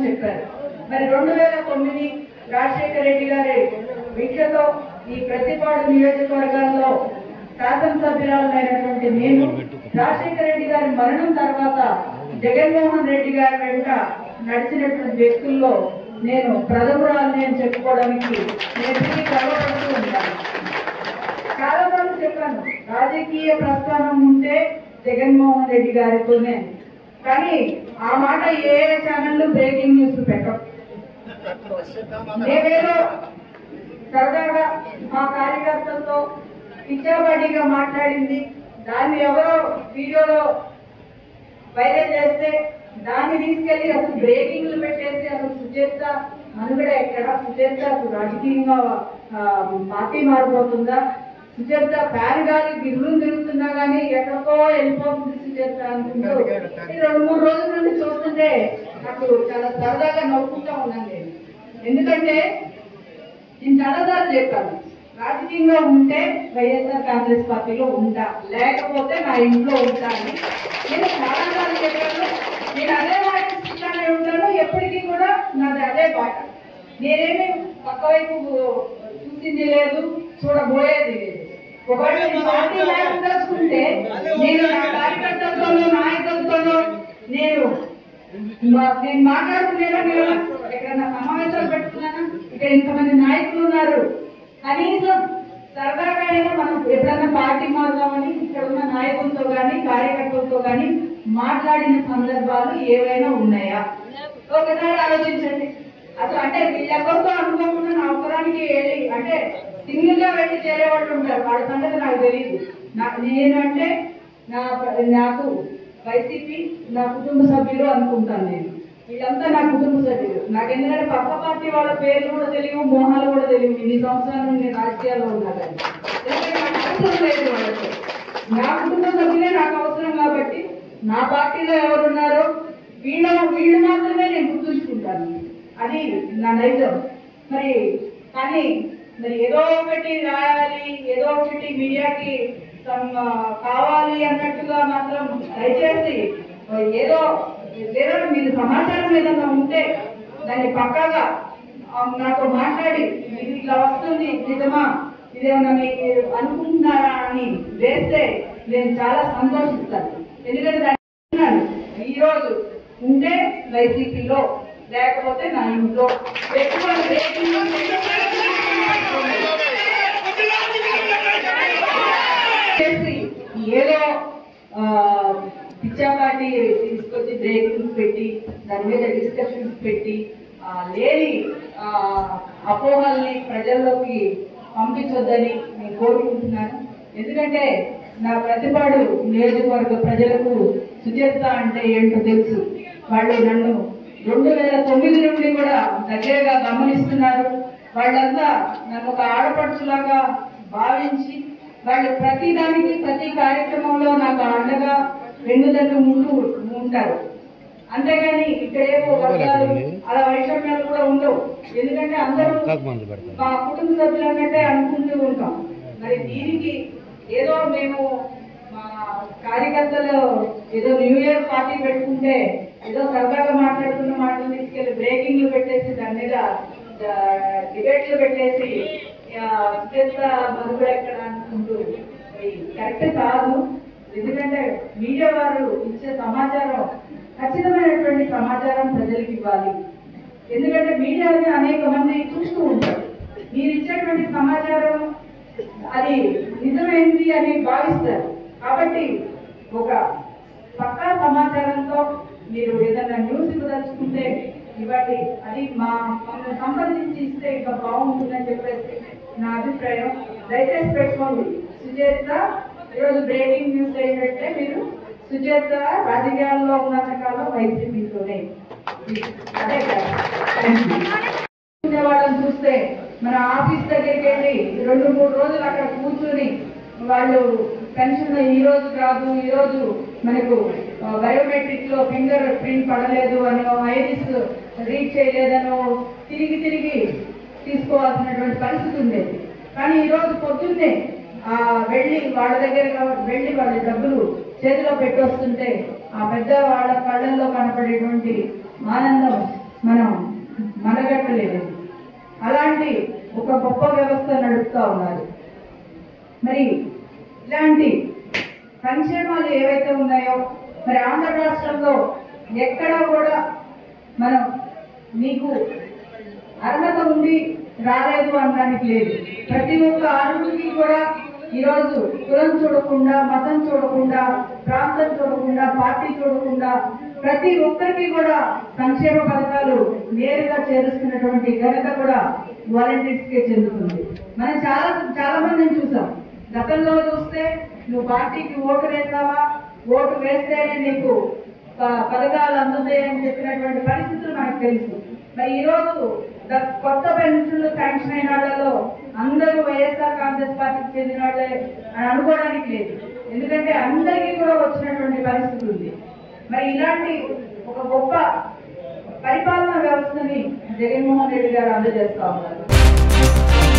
చెప్పారు మరి రెండు వేల తొమ్మిది రాజశేఖర రెడ్డి గారి విద్యతో ఈ ప్రతిపాడు నియోజకవర్గాల్లో శాసనసభ్యురాలైనటువంటి నేను రాజశేఖర రెడ్డి గారి మరణం తర్వాత జగన్మోహన్ రెడ్డి గారి వెంట నడిచినటువంటి వ్యక్తుల్లో నేను ప్రథమురాలని అని చెప్పుకోవడానికి నేను ఎప్పటికీ గర్వపడుతూ ఉంటాను చాలా సార్లు చెప్పాను రాజకీయ ప్రస్థానం ఉంటే జగన్మోహన్ రెడ్డి గారితోనే కానీ ఆ మాట ఏ ఛానల్ బ్రేకింగ్ న్యూస్ పెట్టం నేనేదో సరదాగా మా కార్యకర్తలతో పిచ్చాబడిగా మాట్లాడింది దాన్ని ఎవరో వీడియోలో వైరల్ చేస్తే దాన్ని తీసుకెళ్లి అసలు బ్రేకింగ్లు పెట్టేసి అసలు సుచేత మనుగడ ఎక్కడ సుచేత అసలు రాజకీయంగా ఆ, పార్టీ మారిపోతుందా సుచేత ఫ్యాన్ గాలి గిర్రులు తిరుగుతున్నా గానీ ఎక్కడికో వెళ్ళిపోతుంది సుచేత అనుకుంటూ ఈ రెండు మూడు రోజుల నుండి చూస్తుంటే నాకు చాలా సరదాగా నవ్వుకుంటా ఉన్నాను నేను ఎందుకంటే నేను చాలాసార్లు చెప్పాను రాజకీయంగా ఉంటే వైఎస్ఆర్ కాంగ్రెస్ పార్టీలో ఉంటా లేకపోతే నా ఇంట్లో ఉంటా అని నేను చాలాసార్లు చెప్పాను నేను అదే మాట ఇస్తున్నానే ఉంటాను ఎప్పటికీ కూడా నాది అదే పాట నేనేమి పక్క వైపు చూసింది లేదు చూడబోయేది లేదు ఒకవేళ నేను పార్టీ లేకపోతే నేను నా కార్యకర్తలతోనూ నాయకులతోనూ నేను మా- నేను మాట్లాడుతున్నానా మీరు ఎక్కడన్నా సమావేశాలు పెట్టుకున్నానా ఇక్కడ ఇంతమంది నాయకులు ఉన్నారు కనీసం సరదాగానైనా మనం ఎప్పుడన్నా పార్టీ మారుదామని ఇక్కడ ఉన్న నాయకులతో కానీ కార్యకర్తలతో కానీ మాట్లాడిన సందర్భాలు ఏవైనా ఉన్నాయా ఒకసారి ఆలోచించండి అసలు అంటే వీళ్ళెవరితో అనుకోకుండా నా అవసరానికి వెళ్ళి అంటే సింగిల్ గా వెళ్ళి చేరే వాళ్ళు ఉంటారు వాళ్ళ సంగతి నాకు తెలియదు నాకు నేనంటే నా నాకు వైసీపీ నా కుటుంబ సభ్యులు అనుకుంటాను నేను వీళ్ళంతా నా కుటుంబ సభ్యులు నాకు ఎందుకంటే పక్క పార్టీ వాళ్ళ పేర్లు కూడా తెలియవు మోహాలు కూడా తెలియవు ఇన్ని సంవత్సరాల నుండి నేను రాజకీయాల్లో ఉన్నా కానీ ఎందుకంటే నాకు అవసరం లేదు వాళ్ళతో నా కుటుంబ సభ్యులే నాకు అవసరం కాబట్టి నా పార్టీలో ఎవరున్నారో వీళ్ళ వీళ్ళు మాత్రమే నేను గుర్తుంచుకుంటాను అది నా నైజం మరి కానీ మరి ఏదో ఒకటి రాయాలి ఏదో ఒకటి మీడియాకి some, ఆ, కావాలి అన్నట్టుగా మాత్రం దయచేసి ఏదో ఏదో మీరు సమాచారం ఏదైనా ఉంటే దాన్ని పక్కాగా ఆ, నాతో మాట్లాడి ఇది ఇలా వస్తుంది నిజమా ఇదేమన్నా మీరు అనుకుంటున్నారా అని వేస్తే నేను చాలా సంతోషిస్తాను ఎందుకంటే దాన్ని అంటున్నాను. ఈ రోజు ఉంటే వైసీపీలో లేకపోతే నా ఇంట్లో ఎక్కువ రేటింగ్ చేసి ఏదో ఆ, పిచ్చాపాటి తీసుకొచ్చి బ్రేకింగ్స్ పెట్టి దాని మీద డిస్కషన్స్ పెట్టి ఆ, లేని ఆ, అపోహల్ని ప్రజల్లోకి పంపించొద్దని నేను కోరుకుంటున్నాను ఎందుకంటే నా ప్రతిపాడు నియోజకవర్గ ప్రజలకు సుచరిత అంటే ఏంటో తెలుసు వాళ్ళు నన్ను రెండు వేల తొమ్మిది నుండి కూడా దగ్గరగా గమనిస్తున్నారు వాళ్ళంతా నన్ను ఒక ఆడపడుచులాగా భావించి వాళ్ళు ప్రతి దానికి ప్రతి కార్యక్రమంలో నాకు అండగా వెన్నుదన్ను ముందు ఉంటారు అంతేగాని ఇక్కడేమో వర్గాలు అలా వైషమ్యాలు కూడా ఉండవు ఎందుకంటే అందరూ మా కుటుంబ సభ్యులు అన్నట్టే అనుకుంటూ ఉంటాం మరి దీనికి ఏదో మేము మా కార్యకర్తలు ఏదో న్యూ ఇయర్ పార్టీ పెట్టుకుంటే ఏదో సరదాగా మాట్లాడుకున్న మాటలు తీసుకెళ్లి బ్రేకింగ్లు పెట్టేసి దాని మీద డిబేట్లు పెట్టేసి ఆ, సుచేత మనుగడ ఎక్కడ అనుకుంటూ కరెక్ట్ కాదు ఎందుకంటే మీడియా వారు ఇచ్చే సమాచారం ఖచ్చితమైనటువంటి సమాచారం ప్రజలకు ఇవ్వాలి ఎందుకంటే మీడియాని అనేక మంది చూస్తూ ఉంటారు మీరు ఇచ్చేటువంటి సమాచారం అది నిజమైంది అని భావిస్తారు కాబట్టి ఒక పక్కా సమాచారంతో మీరు ఏదైనా న్యూస్ ఇవ్వదలుచుకుంటే ఇవ్వండి అది మా మమ్మల్ని సంప్రదించి ఇస్తే ఇంకా బాగుంటుందని చెప్పేసి నా అభిప్రాయం దయచేసి పెట్టుకోండి సుచేత ఈరోజు బ్రేకింగ్ న్యూస్ ఏంటంటే మీరు సుచేత రాజకీయాల్లో ఉన్నంత కాలం వైసీపీతోనే అదే కదా థ్యాంక్ యూ వాళ్ళని చూస్తే మన ఆఫీస్ దగ్గరికి వెళ్ళి రెండు మూడు రోజులు అక్కడ కూర్చుని వాళ్ళు పెన్షన్ ఈ రోజు కాదు ఈ రోజు మనకు బయోమెట్రిక్ లో ఫింగర్ ప్రింట్ పడలేదు అనో ఐరిస్ రీడ్ చేయలేదనో తిరిగి తిరిగి తీసుకోవాల్సినటువంటి పరిస్థితి ఉండేది కానీ ఈ రోజు పొద్దున్నే ఆ వెళ్ళి వాళ్ళ దగ్గర వెళ్ళి వాళ్ళ డబ్బులు చేతిలో పెట్టొస్తుంటే ఆ పెద్ద వాళ్ళ కళ్ళల్లో కనపడేటువంటి ఆనందం మనం మనగట్టలేదు అలాంటి ఒక గొప్ప వ్యవస్థ నడుపుతా ఉన్నారు మరి ఇలాంటి సంక్షేమాలు ఏవైతే ఉన్నాయో మరి ఆంధ్ర రాష్ట్రంలో ఎక్కడా కూడా మనం నీకు అర్హత ఉంది రాలేదు అనడానికి లేదు ప్రతి ఒక్క అర్హుడికి కూడా ఈరోజు కులం చూడకుండా మతం చూడకుండా ప్రాంతం చూడకుండా పార్టీ చూడకుండా ప్రతి ఒక్కరికి కూడా సంక్షేమ పథకాలు నేరుగా చేరుస్తున్నటువంటి ఘనత కూడా వాలంటీర్స్ కే చెందుతుంది మనం చాలా చాలా మందిని చూసాం గతంలో చూస్తే నువ్వు పార్టీకి ఓటు వేసావా ఓటు వేస్తేనే నీకు ప- పథకాలు అందుతాయని చెప్పినటువంటి పరిస్థితులు మనకు తెలుసు మరి ఈ రోజు ద- కొత్త పెన్షన్లు శాంక్షన్ అయిన వాళ్ళలో అందరూ వైఎస్ఆర్ కాంగ్రెస్ పార్టీకి చెందిన వాళ్ళే అని అనుకోవడానికి లేదు ఎందుకంటే అందరికీ కూడా వచ్చినటువంటి పరిస్థితి ఉంది మరి ఇలాంటి ఒక గొప్ప పరిపాలనా వ్యవస్థని జగన్మోహన్ రెడ్డి గారు అందజేస్తా ఉన్నారు